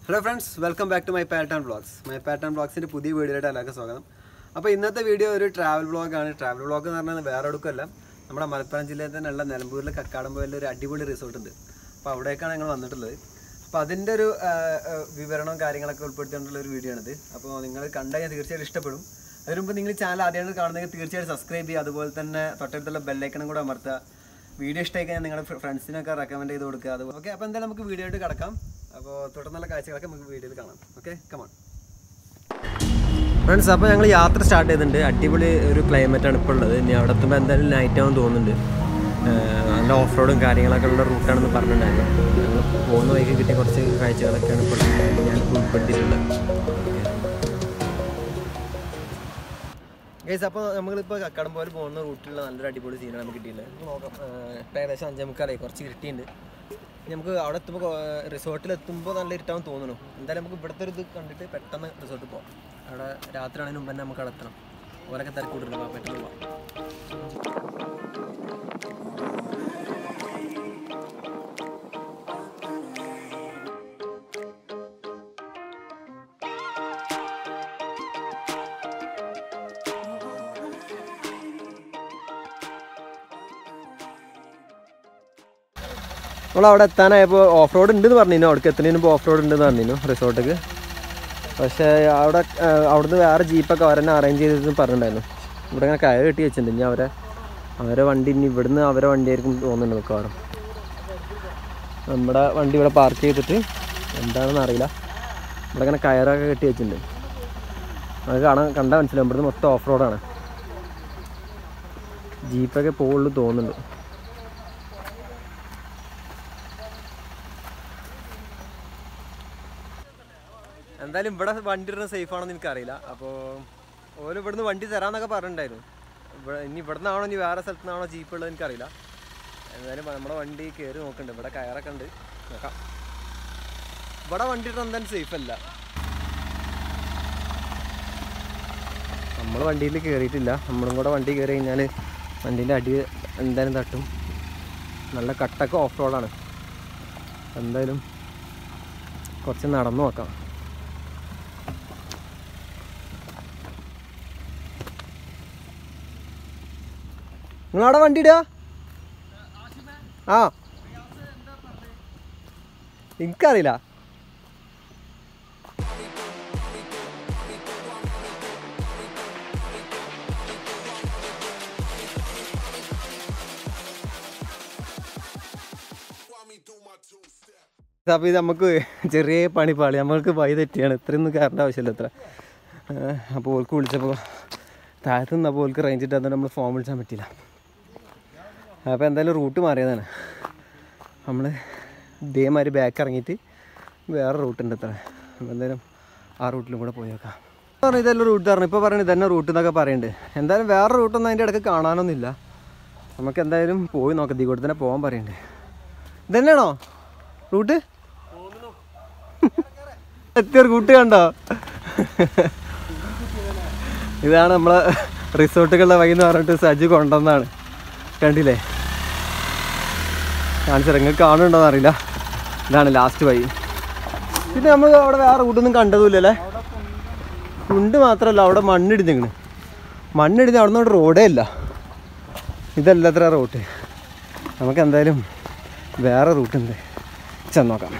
Hello friends welcome back to my pattern blogs my pattern ബ്ലോഗ്സിൻ്റെ പുതിയ വീഡിയോയിലായിട്ട് എല്ലാവർക്കും സ്വാഗതം അപ്പോൾ ഇന്നത്തെ വീഡിയോ ഒരു ട്രാവൽ വ്ളോഗാണ് ട്രാവൽ വ്ളോഗ് എന്ന് പറഞ്ഞാൽ വേറെ എവിടെക്കല്ല നമ്മുടെ മലപ്പുറം ജില്ലയിൽ തന്നെയുള്ള നിലമ്പൂരിൽ കക്കാടംപോയിൽ ഒരു അടിപൊളി റിസോർട്ട് ഉണ്ട് അപ്പോൾ അവിടേക്കാണ് ഞങ്ങൾ വന്നിട്ടുള്ളത് അപ്പോൾ അതിൻ്റെ ഒരു ആ, ആ, വിവരണവും കാര്യങ്ങളൊക്കെ ഉൾപ്പെടുത്തിയിട്ടുള്ള ഒരു വീഡിയോ ആണിത് അപ്പോൾ നിങ്ങൾ കണ്ടാൽ ഞാൻ തീർച്ചയായിട്ടും ഇഷ്ടപ്പെടും അതിന് മുമ്പ് നിങ്ങൾ ചാനൽ ആദ്യമായിട്ട് കാണുന്നെങ്കിൽ തീർച്ചയായിട്ടും സബ്സ്ക്രൈബ് ചെയ്യുക അതുപോലെ തന്നെ തൊട്ടടുത്തുള്ള ബെല്ലൈക്കണും കൂടെ അമർത്തുക വീഡിയോ ഇഷ്ടമായി കഴിഞ്ഞാൽ നിങ്ങളുടെ ഫ്രണ്ട്സിനൊക്കെ റെക്കമെൻഡ് ചെയ്ത് കൊടുക്കുക അത് ഓക്കെ അപ്പോൾ എന്തായാലും നമുക്ക് വീഡിയോ ആയിട്ട് കിടക്കാം അപ്പോൾ തുടർന്നുള്ള കാഴ്ചകളൊക്കെ നമുക്ക് വീഡിയോയിൽ കാണാം ഓക്കെ കമാൺ ഫ്രണ്ട്സ് അപ്പോൾ ഞങ്ങൾ യാത്ര സ്റ്റാർട്ട് ചെയ്തിട്ടുണ്ട് അടിപൊളി ഒരു ക്ലൈമറ്റ് ആണ് ഇപ്പോൾ ഉള്ളത് ഇനി അവിടെ എത്തുമ്പോൾ എന്തായാലും നൈറ്റ് ആവും തോന്നുന്നുണ്ട് ഏഹ് നല്ല ഓഫ് റോഡും കാര്യങ്ങളൊക്കെ ഉള്ള റൂട്ടാണെന്ന് പറഞ്ഞിട്ടുണ്ടായിരുന്നു ഞങ്ങൾ പോകുന്ന വഴിക്ക് കിട്ടിയ കുറച്ച് കാഴ്ചകളൊക്കെയാണ് ഇപ്പോൾ ഞാൻ ഉൾപ്പെടുത്തിയിട്ടുള്ളത് ഗൈസ് അപ്പോൾ നമ്മളിപ്പോൾ കക്കാടംപോലെ പോകുന്ന റൂട്ടിലുള്ള നല്ലൊരു അടിപൊളി സീനാണ് നമുക്ക് കിട്ടിയിട്ടുള്ളത് നമുക്ക് നോക്കാം ഏഹ് ഇപ്പം ഏകദേശം അഞ്ചേ മുക്കാലായി കുറച്ച് ഇരുട്ടിയുണ്ട് ഇനി നമുക്ക് അവിടെ എത്തുമ്പോൾ റിസോർട്ടിൽ എത്തുമ്പോൾ നല്ല ഇരുട്ടാവും തോന്നുന്നു എന്തായാലും നമുക്ക് ഇവിടുത്തെ ഒരു ഇത് കണ്ടിട്ട് പെട്ടെന്ന് റിസോർട്ടിൽ പോകാം അവിടെ രാത്രി ആണെങ്കിൽ മുമ്പ് തന്നെ നമുക്ക് അവിടെ എത്തണം ഓരൊക്കെ തിരക്കൂട്ടില്ല പെട്ടെന്ന് പോവാം നമ്മൾ അവിടെ എത്താനായപ്പോൾ ഓഫ് റോഡ് ഉണ്ടെന്ന് പറഞ്ഞിരുന്നു അവിടേക്ക് എത്തുന്നതിന് മുമ്പ് ഓഫ് റോഡ് ഉണ്ടെന്ന് പറഞ്ഞിരുന്നു റിസോർട്ടിക്ക് പക്ഷേ അവിടെ ആ, അവിടുന്ന് വേറെ ജീപ്പൊക്കെ അവരെന്നെ അറേഞ്ച് ചെയ്തെന്ന് പറഞ്ഞിട്ടുണ്ടായിരുന്നു ഇവിടെ ഇങ്ങനെ കയറ് കെട്ടി വെച്ചിട്ടുണ്ട് ഇനി അവരെ അവരെ വണ്ടി ഇനി ഇവിടുന്ന് അവരെ വണ്ടിയായിരിക്കും തോന്നുന്നുണ്ട് മിക്കവാറും നമ്മുടെ വണ്ടി ഇവിടെ പാർക്ക് ചെയ്തിട്ട് എന്താണെന്ന് അറിയില്ല ഇവിടെ ഇങ്ങനെ കയറൊക്കെ കെട്ടി വെച്ചിട്ടുണ്ട് അത് കാണാൻ കണ്ടാൽ മനസ്സിലാവും ഇവിടുന്ന് മൊത്തം ഓഫ് റോഡാണ് ജീപ്പൊക്കെ പോകുള്ളൂ തോന്നുന്നുണ്ട് എന്തായാലും ഇവിടെ വണ്ടി ഇടുന്ന സേഫ് ആണെന്ന് എനിക്കറിയില്ല അപ്പോൾ ഓല് ഇവിടുന്ന് വണ്ടി തരാമെന്നൊക്കെ പറഞ്ഞിട്ടുണ്ടായിരുന്നു ഇവിടെ ഇനി ഇവിടുന്ന് ആണോ ഇനി വേറെ സ്ഥലത്തു നിന്നാണോ ജീപ്പ് ഉള്ളത് എനിക്കറിയില്ല എന്തായാലും നമ്മുടെ വണ്ടി കയറി നോക്കുന്നുണ്ട് ഇവിടെ കയറൊക്കെ ഉണ്ട് നോക്കാം ഇവിടെ വണ്ടി ഇടുന്ന എന്തായാലും സേഫ് അല്ല നമ്മൾ വണ്ടിയിൽ കയറിയിട്ടില്ല നമ്മളും കൂടെ വണ്ടി കയറി കഴിഞ്ഞാൽ വണ്ടീൻ്റെ അടി എന്തായാലും തട്ടും നല്ല കട്ടൊക്കെ ഓഫ് റോഡാണ് എന്തായാലും കുറച്ച് നടന്നു നോക്കാം നിങ്ങളവിടെ വണ്ടി ഇടുക ആ എനിക്കറിയില്ല അപ്പോൾ ഇത് നമുക്ക് ചെറിയ പണി പാളി നമ്മൾക്ക് വഴി തെറ്റിയാണ് ഇത്രയൊന്നും കയറേണ്ട ആവശ്യമില്ല ഇത്ര അപ്പോൾ ഓൾക്ക് വിളിച്ചപ്പോൾ താഴത്ത് നിന്നപ്പോൾ ഓൾക്ക് റേഞ്ച് ഇട്ടാൽ നമ്മൾ ഫോൺ വിളിച്ചാൻ പറ്റില്ല അപ്പോൾ എന്തായാലും റൂട്ട് മാറിയതാണ് നമ്മൾ ഇതേമാതിരി ബാക്ക് ഇറങ്ങിയിട്ട് വേറെ റൂട്ടുണ്ട് ഇത്ര അപ്പോൾ എന്തായാലും ആ റൂട്ടിലും കൂടെ പോയി നോക്കാം പറഞ്ഞു ഇതെല്ലാം റൂട്ട് പറഞ്ഞു ഇപ്പോൾ പറഞ്ഞു ഇതന്നെ റൂട്ട് എന്നൊക്കെ പറയുന്നുണ്ട് എന്തായാലും വേറെ റൂട്ടൊന്നും അതിൻ്റെ ഇടയ്ക്ക് കാണാനൊന്നുമില്ല നമുക്ക് എന്തായാലും പോയി നോക്കാം ദീ കൂടെ തന്നെ പോകാൻ പറയുന്നുണ്ട് ഇതന്നെയാണോ റൂട്ട് എത്തിയൊരു കൂട്ട് കണ്ടോ ഇതാണ് നമ്മളെ റിസോർട്ടുകളുടെ വഴി എന്ന് പറഞ്ഞിട്ട് സജി കൊണ്ടുവന്നാണ് കണ്ടില്ലേ കാണിച്ചു നിങ്ങൾക്ക് കാണുന്നുണ്ടോന്ന് അറിയില്ല ഇതാണ് ലാസ്റ്റ് വഴി പിന്നെ നമ്മൾ അവിടെ വേറെ റൂട്ടൊന്നും കണ്ടതുമില്ലല്ലേ കുണ്ട് മാത്രമല്ല അവിടെ മണ്ണിടിഞ്ഞിങ്ങനെ മണ്ണിടിഞ്ഞ് അവിടെ നിന്ന് റോഡേ ഇല്ല ഇതല്ല അത്ര റൂട്ട് നമുക്ക് എന്തായാലും വേറെ റൂട്ടുണ്ട് ചെന്ന് നോക്കാം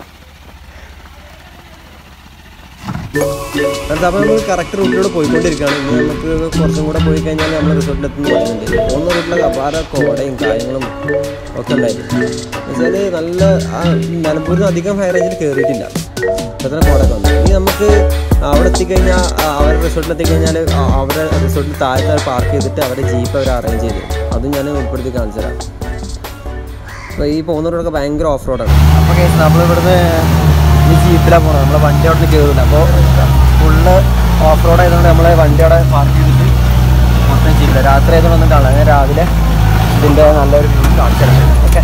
അപ്പോൾ നമ്മൾ കറക്റ്റ് റൂട്ടിലൂടെ പോയിക്കൊണ്ടിരിക്കുകയാണ് ഇനി നമുക്ക് കുറച്ചും കൂടെ പോയി കഴിഞ്ഞാൽ നമ്മൾ റിസോർട്ടിലെത്തുന്ന പറയുന്നുണ്ട് പോകുന്ന റൂട്ടിലൊക്കെ അപാര കോടയും കാര്യങ്ങളും ഒക്കെ ഉണ്ടായിരുന്നു എന്നുവെച്ചാൽ നല്ല ആ നിലമ്പൂരിൽ നിന്ന് അധികം ഹൈ റേഞ്ചിൽ കയറിയിട്ടില്ല ഇപ്പം തന്നെ കോടയൊക്കെ വന്നു ഇനി നമുക്ക് അവിടെ എത്തിക്കഴിഞ്ഞാൽ അവരുടെ റിസോർട്ടിൽ എത്തിക്കഴിഞ്ഞാൽ അവരുടെ റിസോർട്ടിൽ താഴത്തെ പാർക്ക് ചെയ്തിട്ട് അവരുടെ ജീപ്പ് അവർ അറേഞ്ച് ചെയ്തു അതും ഞാൻ ഉൾപ്പെടുത്തി കാണിച്ചു തരാം അപ്പോൾ ഈ പോകുന്ന റോഡൊക്കെ ഭയങ്കര ഓഫ് റോഡാണ് അപ്പോൾ കേസ് നമ്മളിവിടുന്ന് ഈ ജീപ്പിലാണ് പോകുന്നത് നമ്മളെ വണ്ടി അവിടെ നിന്ന് കയറില്ല അപ്പോൾ ഫുള്ള് ഓഫ് റോഡ് ആയതുകൊണ്ട് നമ്മളെ വണ്ടി അവിടെ പാർക്ക് ചെയ്തിട്ട് മൊത്തം ജീപ്പില്ല രാത്രി ആയതുകൊണ്ട് ഒന്നും കാണാം ഞാൻ രാവിലെ ഇതിൻ്റെ നല്ലൊരു വ്യൂ കാണിച്ചു തരാം ഓക്കെ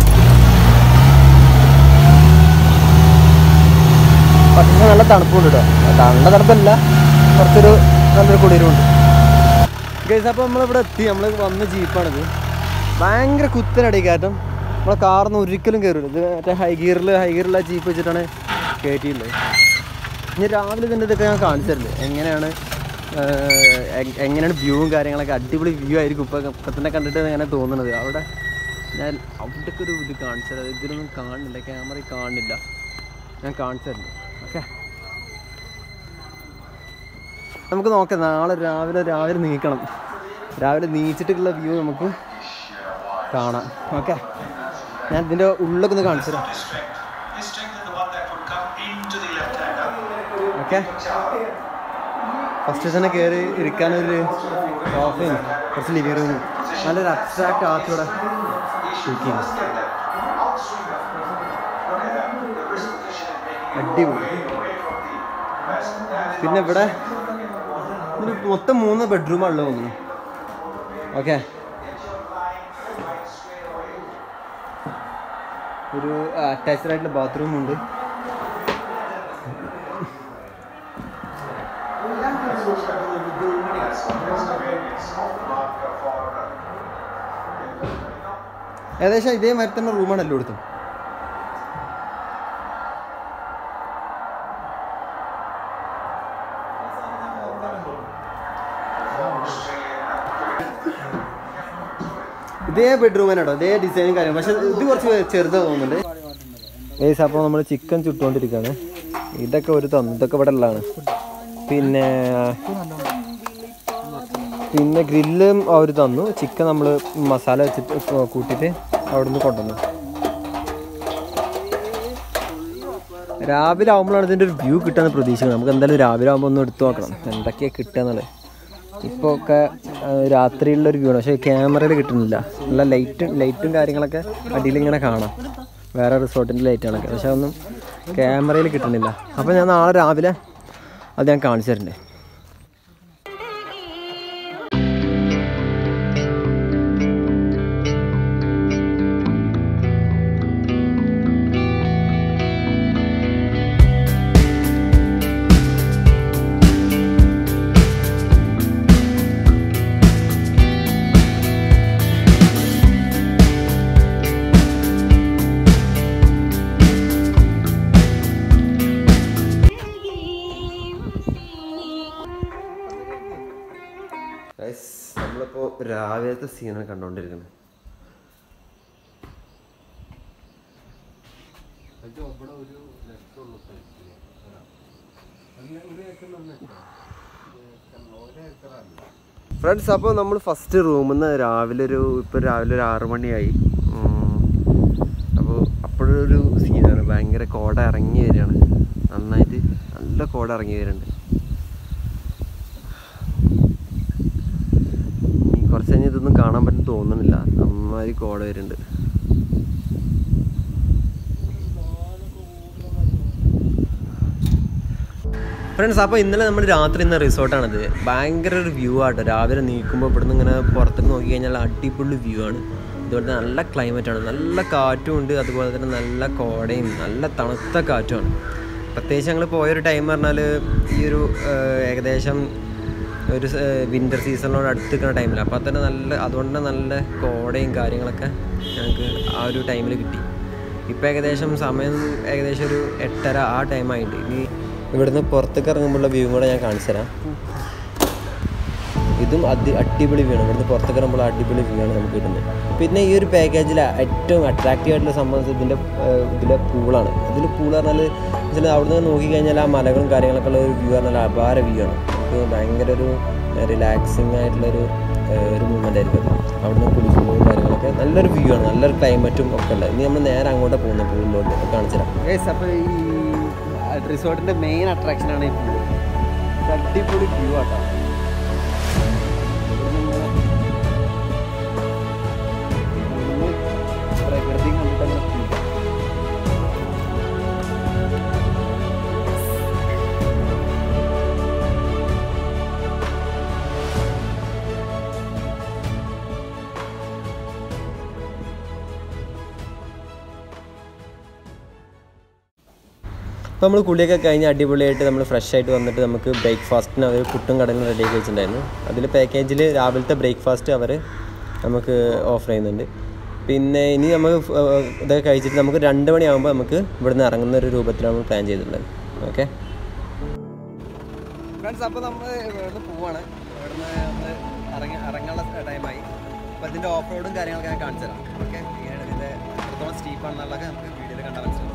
പക്ഷേ നല്ല തണുപ്പുണ്ട് കേട്ടോ നല്ല തണുപ്പല്ല കുറച്ചൊരു നല്ലൊരു കുളിരുണ്ട് ഗൈസ് അപ്പോൾ നമ്മളിവിടെ എത്തി നമ്മൾ വന്ന ജീപ്പാണിത് ഭയങ്കര കുത്തനടി കയറ്റം നമ്മളെ കാറിന്ന് ഒരിക്കലും കയറില്ല ഇത് മറ്റേ ഹൈ ഗിയറിൽ ഹൈ ഗിയറിലുള്ള ജീപ്പ് വെച്ചിട്ടാണ് കയറ്റിയില്ലേ ഇനി രാവിലെ തന്നെ ഇതൊക്കെ ഞാൻ കാണിച്ചു തരുന്നത് എങ്ങനെയാണ് ഏഹ്, എ- എങ്ങനെയാണ് വ്യൂവും കാര്യങ്ങളൊക്കെ അടിപൊളി വ്യൂ ആയിരിക്കും ഇപ്പം ഇപ്പം തന്നെ കണ്ടിട്ട് എങ്ങനെ തോന്നുന്നത് അവിടെ ഞാൻ അവിടേക്ക് ഒരു ഇത് കാണിച്ചു തരാം ഇതിലൊന്നും കാണുന്നില്ല ക്യാമറ കാണുന്നില്ല ഞാൻ കാണിച്ചു തരുന്നു ഓക്കെ നമുക്ക് നോക്കാം നാളെ രാവിലെ രാവിലെ നീക്കണം രാവിലെ നീച്ചിട്ടുള്ള വ്യൂ നമുക്ക് കാണാം ഓക്കെ ഞാൻ ഇതിൻ്റെ ഉള്ളൊക്കെ ഒന്ന് കാണിച്ചു തരാം This strengthen the one that would come into the left hander. Okay first തന്നെ കയറി ഇരിക്കാനൊരു സോഫയും കുറച്ച് ലിവിംഗ് റൂമും നല്ലൊരു അബ്സ്ട്രാക്ട് ആർട്ടിലൂടെ ഇരിക്കുന്നു അടിപൊളി പിന്നെ ഇവിടെ ഇതിന് മൊത്തം മൂന്ന് ബെഡ്റൂമാണല്ലോ തോന്നുന്നു ഓക്കെ ഒരു അറ്റാച്ച്ഡ് ആയിട്ടുള്ള ബാത്റൂം ഉണ്ട് ഏകദേശം ഇതേ മാതിരി തന്നെ റൂമാണ് എല്ലായിടത്തും ഇതേ ബെഡ്റൂം തന്നെ കേട്ടോ ഇതേ ഡിസൈനും കാര്യം പക്ഷെ ഇത് കുറച്ച് ചെറുതാ തോന്നുന്നുണ്ട് ഏസ് അപ്പോൾ നമ്മൾ ചിക്കൻ ചുട്ടുകൊണ്ടിരിക്കുകയാണ് ഇതൊക്കെ ഒരു തന്നു ഇതൊക്കെ ഇവിടെ ഉള്ളതാണ് പിന്നെ പിന്നെ ഗ്രില്ലും അവർ തന്നു ചിക്കൻ നമ്മൾ മസാല വെച്ചിട്ട് കൊ- കൂട്ടിയിട്ട് അവിടെ നിന്ന് കൊണ്ടുവന്നു രാവിലെ ആകുമ്പോഴാണ് ഇതിൻ്റെ ഒരു വ്യൂ കിട്ടാന്ന് പ്രതീക്ഷിക്കുന്നത് നമുക്ക് എന്തായാലും രാവിലെ ആകുമ്പോൾ ഒന്ന് എടുത്തു നോക്കണം എന്തൊക്കെയാണ് കിട്ടുക എന്നുള്ളത് ഇപ്പോൾ ഒക്കെ ആ, രാത്രിയിലുള്ള ഒരു വ്യൂ ആണ് പക്ഷേ ക്യാമറയിൽ കിട്ടുന്നില്ല നല്ല ലൈറ്റും ലൈറ്റും കാര്യങ്ങളൊക്കെ അടിയിൽ ഇങ്ങനെ കാണാം വേറെ റിസോർട്ടിൻ്റെ ലൈറ്റാണൊക്കെ പക്ഷെ അതൊന്നും ക്യാമറയിൽ കിട്ടുന്നില്ല അപ്പോൾ ഞാൻ നാളെ രാവിലെ അത് ഞാൻ കാണിച്ചു തരണ്ടേ നമ്മളിപ്പോൾ രാവിലത്തെ സീനാണ് കണ്ടുകൊണ്ടിരിക്കുന്നത് ഫ്രണ്ട്സ് അപ്പോൾ നമ്മൾ ഫസ്റ്റ് റൂമിൽ നിന്ന് രാവിലെ ഒരു ഇപ്പോൾ രാവിലെ ഒരു ആറ് മണിയായി അപ്പോൾ അപ്പോഴൊരു സീനാണ് ഭയങ്കര കോട ഇറങ്ങി വരികയാണ് നന്നായിട്ട് നല്ല കോട ഇറങ്ങി വരുന്നുണ്ട് ഇനി കുറച്ച് കഴിഞ്ഞ് ഇതൊന്നും കാണാൻ പറ്റും തോന്നുന്നില്ല നന്നായി കോട വരുന്നുണ്ട് ഫ്രണ്ട്സ് അപ്പോൾ ഇന്നലെ നമ്മൾ രാത്രി ഇന്ന റിസോർട്ടാണിത് ഭയങ്കര ഒരു വ്യൂ ആട്ടോ രാവിലെ നീക്കുമ്പോൾ ഇവിടുന്ന് ഇങ്ങനെ പുറത്തേക്ക് നോക്കി കഴിഞ്ഞാൽ അടിപൊളി വ്യൂ ആണ് അതുപോലെ തന്നെ നല്ല climate ആണ് നല്ല കാറ്റും ഉണ്ട് അതുപോലെ തന്നെ നല്ല കോടയും നല്ല തണുത്ത കാറ്റുമാണ് പ്രത്യേകിച്ച് ഞങ്ങൾ പോയൊരു ടൈം പറഞ്ഞാൽ ഈ ഒരു ഏഹ്, ഏകദേശം ഒരു വിൻ്റർ സീസണിനോട് അടുത്ത് നിൽക്കുന്ന ടൈമിൽ അപ്പോൾ തന്നെ നല്ല അതുകൊണ്ട് തന്നെ നല്ല കോടയും കാര്യങ്ങളൊക്കെ ഞങ്ങൾക്ക് ആ ഒരു ടൈമിൽ കിട്ടി ഇപ്പോൾ ഏകദേശം സമയം ഏകദേശം ഒരു എട്ടര ആ ടൈമായിട്ട് ഇനി ഇവിടുന്ന് പുറത്തേക്ക് ഇറങ്ങുമ്പോഴുള്ള വ്യൂ കൂടെ ഞാൻ കാണിച്ചു തരാം ഇതും അതി അടിപൊളി വ്യൂ ആണ് ഇവിടുന്ന് പുറത്തേക്ക് ഇറങ്ങുമ്പോൾ അടിപൊളി വ്യൂ ആണ് നമുക്ക് കിട്ടുന്നത് പിന്നെ ഈ ഒരു പാക്കേജിൽ ഏറ്റവും അട്രാക്റ്റീവ് ആയിട്ടുള്ള സംഭവം ഇതിൻ്റെ ഏഹ്, ഇതിലെ പൂളാണ് ഇതിൽ പൂൾ പറഞ്ഞാൽ വെച്ചാൽ അവിടുന്ന് നോക്കിക്കഴിഞ്ഞാൽ ആ മലകളും കാര്യങ്ങളൊക്കെ ഉള്ള ഒരു വ്യൂ പറഞ്ഞാൽ അപാര വ്യൂ ആണ് നമുക്ക് ഭയങ്കര ഒരു റിലാക്സിങ് ആയിട്ടുള്ളൊരു ഏഹ്, ഒരു മൂമെൻ്റ് ആയിരിക്കും അത്. അവിടുന്ന് കുളിക്കുമ്പോഴും കാര്യങ്ങളൊക്കെ നല്ലൊരു വ്യൂ ആണ് നല്ലൊരു ക്ലൈമറ്റും ഒക്കെ ഉണ്ട് ഇനി നമ്മൾ നേരെ അങ്ങോട്ട് പോകുന്നത് പൂളിലോട്ട് കാണിച്ചു തരാം അപ്പോൾ ഈ റിസോർട്ടിൻ്റെ മെയിൻ അട്രാക്ഷനാണ് ഈ പൂൾ അടിപൊളി വ്യൂ ആട്ടോ പ്രകൃതി കണ്ടിട്ട് അങ്ങനെ feel ചെയ്യാം. അപ്പോൾ നമ്മൾ കുളിയൊക്കെ കഴിഞ്ഞ് അടിപൊളിയായിട്ട് നമ്മൾ ഫ്രഷ് ആയിട്ട് വന്നിട്ട് നമുക്ക് ബ്രേക്ക്ഫാസ്റ്റിന് അവർ പുട്ടും കടലും റെഡിയാക്കി വെച്ചിട്ടുണ്ടായിരുന്നു അതിൽ പാക്കേജിൽ രാവിലത്തെ ബ്രേക്ക്ഫാസ്റ്റ് അവർ നമുക്ക് ഓഫർ ചെയ്യുന്നുണ്ട് പിന്നെ ഇനി നമുക്ക് ഫ്- ഏഹ് ഇതൊക്കെ കഴിച്ചിട്ട് നമുക്ക് രണ്ട് മണിയാകുമ്പോൾ നമുക്ക് ഇവിടുന്ന് ഇറങ്ങുന്ന ഒരു രൂപത്തിലാണ് പ്ലാൻ ചെയ്തിട്ടുള്ളത് ഓക്കെ ഫ്രണ്ട്സ് അപ്പോൾ നമ്മൾ ഇവിടുന്ന് പോവാണ് ഇവിടുന്ന് നമ്മൾ ഇറങ്ങി ഇറങ്ങാനുള്ള ടൈമായി അപ്പോൾ ഇതിൻ്റെ ഓഫ് റോഡും കാര്യങ്ങളൊക്കെ ഞാൻ കാണിച്ചു തരാം ഓക്കെ എങ്ങനെയാണ് ഇതിൻ്റെ എത്രത്തോളം സ്റ്റീപ്പാണെന്നുള്ളതൊക്കെ നമുക്ക് വീഡിയോയിൽ കണ്ടാൽ മനസ്സിലാവും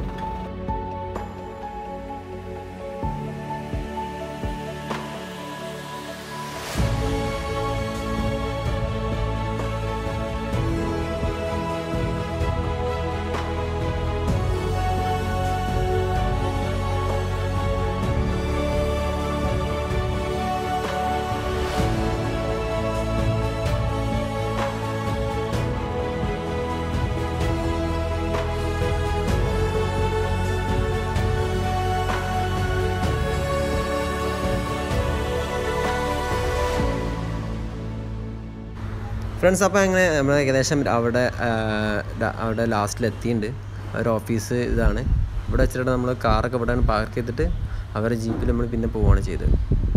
ഫ്രണ്ട്സ് അപ്പോൾ അങ്ങനെ നമ്മൾ ഏകദേശം അവിടെ ആ, ല- അവിടെ ലാസ്റ്റിൽ എത്തിയിട്ടുണ്ട് ഒരു ഓഫീസ് ഇതാണ് ഇവിടെ വെച്ചിട്ട് നമ്മൾ കാറൊക്കെ ഇവിടെ പാർക്ക് ചെയ്തിട്ട് അവരുടെ ജീപ്പിൽ നമ്മൾ പിന്നെ പോവുകയാണ് ചെയ്തത്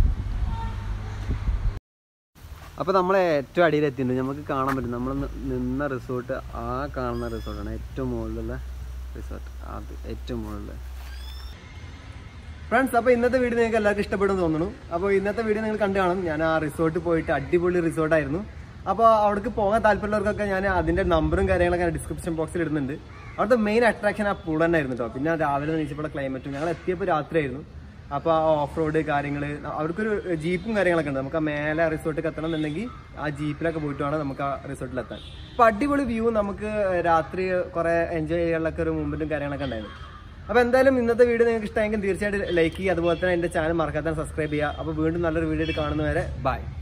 അപ്പോൾ നമ്മൾ ഏറ്റവും അടിയിൽ എത്തിയിട്ടുണ്ട് നമുക്ക് കാണാൻ പറ്റും നമ്മൾ നിന്ന റിസോർട്ട് ആ കാണുന്ന റിസോർട്ടാണ് ഏറ്റവും മുകളിലുള്ള റിസോർട്ട് അത് ഏറ്റവും മുകളിൽ ഫ്രണ്ട്സ് അപ്പോൾ ഇന്നത്തെ വീഡിയോ നിങ്ങൾക്ക് എല്ലാവർക്കും ഇഷ്ടപ്പെടുമെന്ന് തോന്നുന്നു അപ്പോൾ ഇന്നത്തെ വീഡിയോ നിങ്ങൾ കണ്ടു കാണും ഞാൻ ആ റിസോർട്ട് പോയിട്ട് അടിപൊളി റിസോർട്ടായിരുന്നു അപ്പോൾ അവിടേക്ക് പോകാൻ താല്പര്യമുള്ളവർക്കൊക്കെ ഞാൻ അതിൻ്റെ നമ്പറും കാര്യങ്ങളൊക്കെ ഡിസ്ക്രിപ്ഷൻ ബോക്സിൽ ഇടുന്നുണ്ട് അവിടുത്തെ മെയിൻ അട്രാക്ഷൻ ആ പൂൾ തന്നെ ആയിരുന്നു കേട്ടോ പിന്നെ രാവിലെ നീച്ചപ്പോൾ ക്ലൈമറ്റും ഞങ്ങൾ എത്തിയപ്പോൾ രാത്രിയായിരുന്നു അപ്പോൾ ആ ഓഫ് റോഡ് കാര്യങ്ങൾ അവർക്കൊരു ജീപ്പും കാര്യങ്ങളൊക്കെ ഉണ്ട് നമുക്ക് ആ മേലെ റിസോർട്ടിൽ എത്തണം എന്നുണ്ടെങ്കിൽ ആ ജീപ്പിലൊക്കെ പോയിട്ട് വേണം നമുക്ക് ആ റിസോർട്ടിൽ എത്താൻ അപ്പോൾ അടിപൊളി വ്യൂ നമുക്ക് രാത്രി കുറേ എൻജോയ് ചെയ്യാനുള്ള ഒരു മൂമെൻറ്റും കാര്യങ്ങളൊക്കെ ഉണ്ടായിരുന്നു അപ്പോൾ എന്തായാലും ഇന്നത്തെ വീഡിയോ നിങ്ങൾക്ക് ഇഷ്ടമെങ്കിൽ തീർച്ചയായിട്ടും ലൈക്ക് ചെയ്യുക അതുപോലെ തന്നെ എൻ്റെ ചാനൽ മറക്കാതെ സബ്സ്ക്രൈബ് ചെയ്യുക അപ്പോൾ വീണ്ടും നല്ലൊരു വീഡിയോ കാണുന്നവരെ ബൈ